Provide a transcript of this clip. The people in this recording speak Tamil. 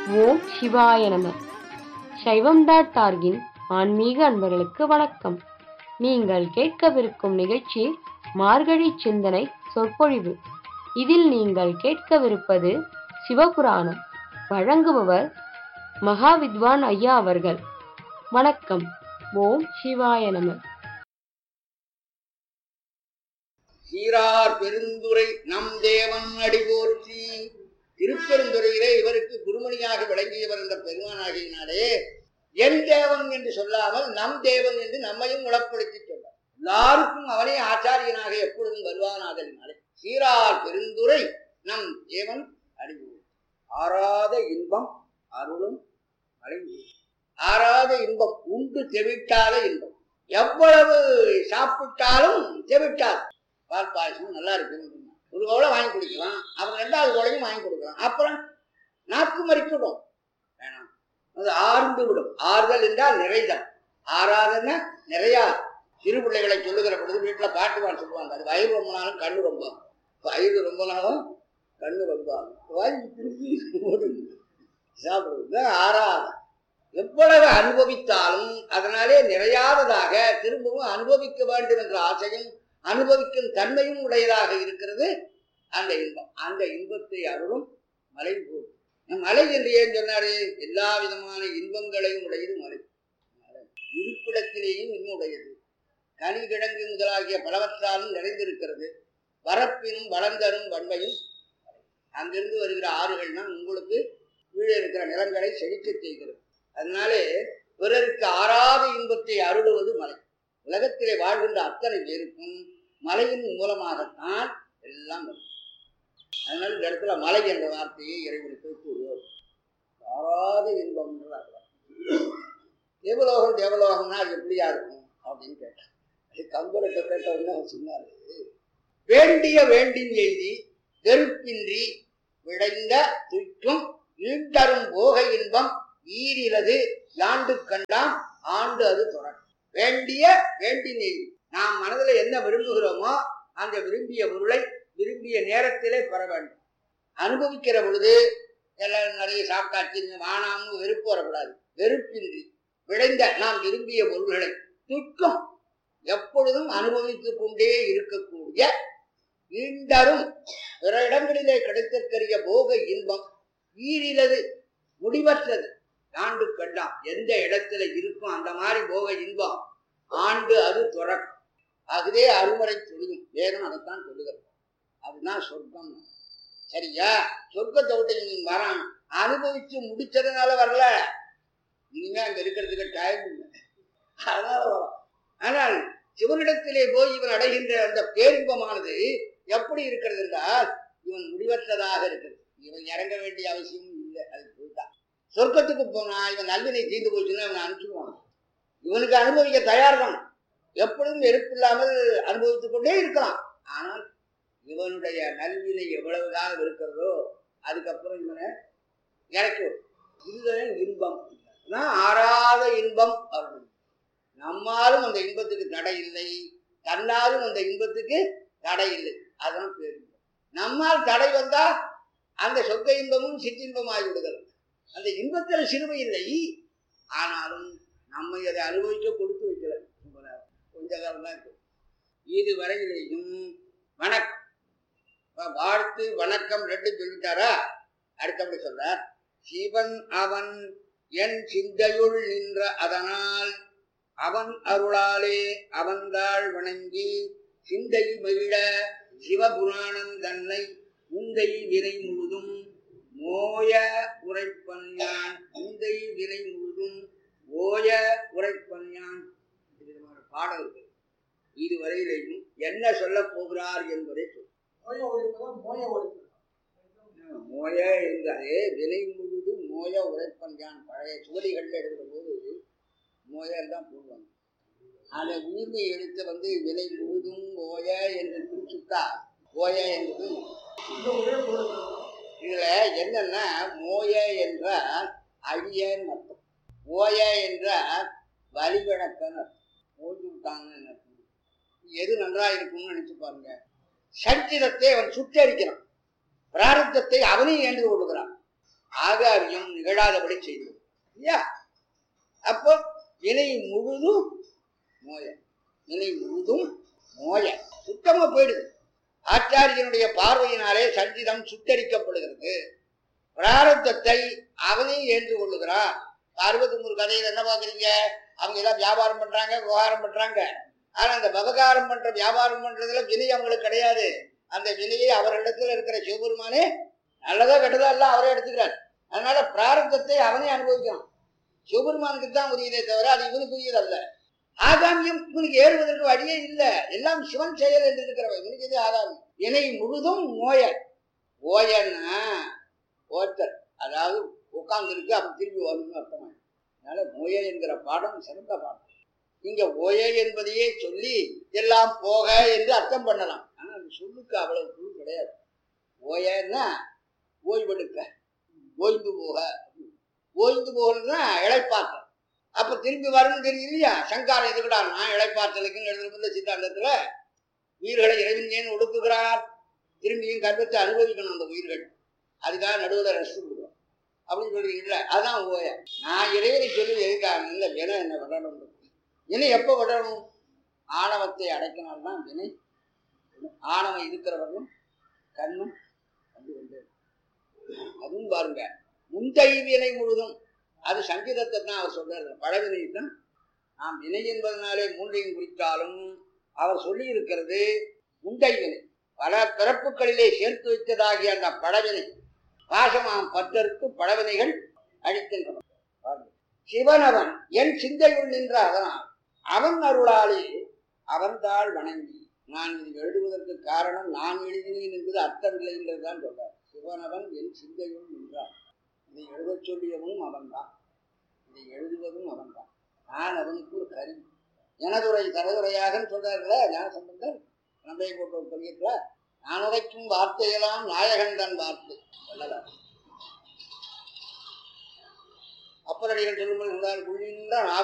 ஓம் சிவாய நம சைவம் டாட் டார்கின் ஆன்மீக அன்பர்களுக்கு வணக்கம் நீங்கள் கேட்கவிருக்கும் நிகழ்ச்சி மார்கழி சிந்தனை சொற்பொழிவு இதில் நீங்கள் கேட்கவிருப்பது சிவபுராணம் வழங்குபவர் மகாவித்வான் ஐயா அவர்கள் வணக்கம் ஓம் சிவாய நம சீரார் பெருந்துரை நம் தேவன் அடி போற்றி திருப்பெருந்துறையிலே இவருக்கு குருமணியாக விளங்கியவர் என்ற பெருமானாகினாலே என் தேவன் என்று சொல்லாமல் நம் தேவன் என்று நம்மையும் உளப்படுத்தி சொன்னார் எல்லாருக்கும் அவனே ஆச்சாரியனாக எப்பொழுதும் வருவானாதலினாலே சீரார் பெருந்துரை நம் தேவன் அடிபோர் ஆறாத இன்பம் அருளும் அழிவு ஆறாத இன்பம் உண்டு தெவிட்டாத இன்பம் எவ்வளவு சாப்பிட்டாலும் தெவிட்டாது பால் பாயசம் நல்லா இருக்குன்னு ஒரு கோலை வாங்கி குடிக்கலாம் அப்புறம் ரெண்டாவது கோலையும் வாங்கி கொடுக்கலாம் அப்புறம் நாக்கு மறிக்கிடும் வேணாம் அது ஆர்ந்து விடும் ஆறுதல் என்றால் நிறைதல் ஆறாதன்னா நிறையா சிறு பிள்ளைகளை சொல்லுகிற பொழுது வீட்டில் பாட்டு பாட சொல்லுவாங்க அது வயிறு ரொம்ப நாளும் கண்ணு ரொம்ப ஆகும். வயிறு ரொம்ப நாளும் கண்ணு ரொம்ப ஆகும். வாய் திருப்பி ஓடுது. சாப்பிடுறது ஆறாத எவ்வளவு அனுபவித்தாலும் அதனாலே நிறையாததாக திரும்பவும் அனுபவிக்க வேண்டும் என்ற ஆசையும் அனுபவிக்கும் தன்மையும் உடையதாக இருக்கிறது அந்த இன்பம் அந்த இன்பத்தை அருளும் மலை போல் மலை என்று ஏன் சொன்னாரு எல்லா விதமான இன்பங்களையும் உடையது மலை மலை. இருப்பிடத்திலேயும் இன்னும் உடையது கனி கிழங்கு முதலாகிய பலவற்றாலும் நிறைந்திருக்கிறது வரப்பினும் வளர்ந்தரும் வன்மையும் அங்கிருந்து வருகிற ஆறுகள்னா உங்களுக்கு கீழே இருக்கிற நிலங்களை செழிக்க செய்கிறது அதனாலே பிறருக்கு ஆறாத இன்பத்தை அருளுவது மலை உலகத்திலே வாழ்கின்ற அத்தனை பேருக்கும் மலையின் மூலமாகத்தான் எல்லாம் வரும் அதனால இந்த இடத்துல மலை என்ற வார்த்தையை இறைவனுக்கு கூறுவோம் ஆறாத இன்பம் தேவலோகம் தேவலோகம்னா அது எப்படியா இருக்கும் அப்படின்னு கேட்டான் அது கம்பரத்தை கேட்ட உடனே அவர் சொன்னாரு வேண்டிய வேண்டின் எய்தி வெறுப்பின்றி விளைந்த துய்க்கும் ஈண்டரும் போக இன்பம் ஈரிலது யாண்டு கண்டாம் ஆண்டு அது தொடர் வேண்டிய வேண்டின் எய்தி நாம் மனதில் என்ன விரும்புகிறோமோ அந்த விரும்பிய பொருளை விரும்பிய நேரத்திலே பெற வேண்டும் அனுபவிக்கிற பொழுது எல்லாம் நிறைய சாப்பிட்டாச்சு வானாம்னு வெறுப்பு வரக்கூடாது வெறுப்பின்றி விளைந்த நாம் விரும்பிய பொருள்களை துக்கம் எப்பொழுதும் அனுபவித்துக் கொண்டே இருக்கக்கூடிய ஈண்டரும் பிற இடங்களிலே கிடைத்திருக்கிற போக இன்பம் ஈரிலது முடிவற்றது ஆண்டு கண்டாம் எந்த இடத்துல இருக்கும் அந்த மாதிரி போக இன்பம் ஆண்டு அது துறக்கும் அதுவே அருமறை சொல்லும் வேதம் அதைத்தான் சொல்லுகிறது அதுதான் சொர்க்கம் சரியா சொர்க்கத்தை விட்டு நீங்க வரான் அனுபவிச்சு முடிச்சதுனால வரல இனிமே அங்க இருக்கிறதுக்கு டைம் இல்லை அதனால வரும் ஆனால் சிவனிடத்திலே போய் இவன் அடைகின்ற அந்த பேரின்பமானது எப்படி இருக்கிறது என்றால் இவன் முடிவற்றதாக இருக்கிறது இவன் இறங்க வேண்டிய அவசியமும் இல்லை அது போய்தான் சொர்க்கத்துக்கு போனா இவன் நல்வினை தீர்ந்து போச்சுன்னா இவன் அனுப்பிச்சுடுவான் இவனுக்கு அனுபவிக்க தயார் தான் எப்பொழுதும் வெறுப்பில்லாமல் அனுபவித்துக் கொண்டே இருக்கலாம் ஆனால் இவனுடைய நல்வினை எவ்வளவுதான் இருக்கிறதோ அதுக்கப்புறம் இவனை இறக்கி விடும். இதுதான் இன்பம் நான் ஆறாத இன்பம் அருள் நம்மாலும் அந்த இன்பத்துக்கு தடை இல்லை தன்னாலும் அந்த இன்பத்துக்கு தடை இல்லை அதுதான் பேரின்பம் நம்மால் தடை வந்தா அந்த சொக்க இன்பமும் சிற்றின்பமாகி விடுகிறது அந்த இன்பத்தில் சிறுமை இல்லை ஆனாலும் நம்மை அதை அனுபவிக்க கொடுத்து வைக்கிறது கொஞ்ச காலம் தான் இருக்கு இது வரையிலேயும் வணக்கம் இப்ப வாழ்த்து வணக்கம் ரெண்டு சொல்லிட்டாரா அடுத்தபடி சொல்றார் சிவன் அவன் என் சிந்தையுள் நின்ற அதனால் அவன் அருளாலே அவன்தாள் வணங்கி சிந்தை மகிழ சிவபுராணம் தன்னை உந்தை வினை முழுதும் மோய உரைப்பன் யான் உந்தை வினை முழுதும் ஓய உரைப்பன் யான் இது விதமான பாடல் இருக்கு இதுவரையிலேயும் என்ன சொல்ல போகிறார் என்பதை சொல் மோய என்றாலே வினை முழுதும் மோய உரைப்பன் யான் பழைய சுவடிகள்ல எழுதுகிற போது மோயல் தான் போடுவாங்க அதை உயிர்மை எடுத்து வந்து விலை முழுதும் ஓய என்று குறிச்சுட்டா ஓய என்பது இதுல என்னன்னா மோய என்றால் அழியன்னு அர்த்தம் ஓய என்றால் வலிவிளக்கன்னு அர்த்தம் ஓய்ந்து விட்டாங்கன்னு அர்த்தம் எது நன்றா இருக்கும்னு நினைச்சு பாருங்க சரித்திரத்தை அவன் சுட்டரிக்கிறான் பிராரத்தத்தை அவனையும் ஏண்டு கொள்கிறான் ஆகாரியம் நிகழாதபடி செய்தது இல்லையா அப்போ வினை முழுதும் நோய வினை முழுதும் நோய சுத்தமா போயிடுது ஆச்சாரியனுடைய பார்வையினாலே சஞ்சிதம் சுத்தரிக்கப்படுகிறது பிராரத்தத்தை அவனே ஏற்று கொள்ளுகிறான் அறுபத்தி மூணு கதையில என்ன பாக்குறீங்க அவங்க எல்லாம் வியாபாரம் பண்றாங்க விவகாரம் பண்றாங்க ஆனா அந்த விவகாரம் பண்ற வியாபாரம் பண்றதுல வினை அவங்களுக்கு கிடையாது அந்த வினையை அவர்களிடத்துல இருக்கிற சிவபெருமானே நல்லதா கெட்டதா எல்லாம் அவரே எடுத்துக்கிறார் அதனால பிராரத்தத்தை அவனே அனுபவிக்கிறான் சிவபெருமானுக்கு தான் உரியதே தவிர அது இவனுக்கு உரியது அல்ல ஆகாமியம் இவனுக்கு ஏறுவதற்கு வழியே இல்லை எல்லாம் சிவன் செயல் என்று இருக்கிறவன் இவனுக்கு இது ஆகாமி இணை முழுதும் நோயல் ஓயன்னா ஓத்தர் அதாவது உட்கார்ந்து இருக்கு அப்ப திரும்பி வரணும்னு அர்த்தமா அதனால நோய என்கிற பாடம் சிறந்த பாடம் இங்க ஓய என்பதையே சொல்லி எல்லாம் போக என்று அர்த்தம் பண்ணலாம் ஆனா அந்த சொல்லுக்கு அவ்வளவு பொருள் கிடையாது ஓயன்னா ஓய்வெடுக்க ஓய்ந்து போக ஓய்ந்து போகணும்னா இழைப்பாற்றல் அப்ப திரும்பி வரணும் தெரியும் இல்லையா சங்காரம் இதுக்கடா நான் இழைப்பாற்றலுக்குன்னு எழுதுறது சித்தாந்தத்துல உயிர்களை இறைவன் ஏன் ஒடுக்குகிறார் திரும்பியும் கர்ப்பத்தை அனுபவிக்கணும் அந்த உயிர்கள் அதுக்காக நடுவில் ரெஸ்ட் கொடுக்குறோம் அப்படின்னு சொல்றீங்கல்ல அதான் ஓய நான் இறைவனை சொல்லி எதுக்காக இல்லை வினை என்ன விடணும் வினை எப்போ விடணும் ஆணவத்தை அடைக்கினால்தான் வினை ஆணவம் இருக்கிறவர்களும் கண்ணும் கண்டு கொண்டு அதுவும் பாருங்க முந்தை வினை முழுதும் அது சங்கீதத்தை தான் அவர் சொல்றாரு பழவினை தான் நாம் வினை என்பதனாலே மூன்றையும் குறித்தாலும் அவர் சொல்லி இருக்கிறது முந்தை வினை பல பிறப்புகளிலே சேர்த்து வைத்ததாகிய அந்த பழவினை பாசமாம் பத்தருக்கு பழவினைகள் அழிக்கின்றன சிவனவன் என் சிந்தையுள் நின்ற அதனால் அவன் அருளாலே அவன் தாள் வணங்கி நான் இது எழுதுவதற்கு காரணம் நான் எழுதினேன் என்பது அர்த்தமில்லை என்றுதான் சொல்றார் சிவனவன் என் சிந்தையுள் நின்றார் இதை எழுதச் சொல்லியவனும் அவன்தான் இதை எழுதுவதும் அவன்தான் நான் அவனுக்கு ஒரு கருவி எனதுரை தரதுரையாகன்னு சொல்றாருல ஞான சம்பந்தர் நம்பை போட்ட ஒரு பதியத்துல நான் உரைக்கும் வார்த்தையெல்லாம் நாயகன் தன் வார்த்தை சொல்லலாம் அப்பரடிகள் சொல்லும்போது குழிந்த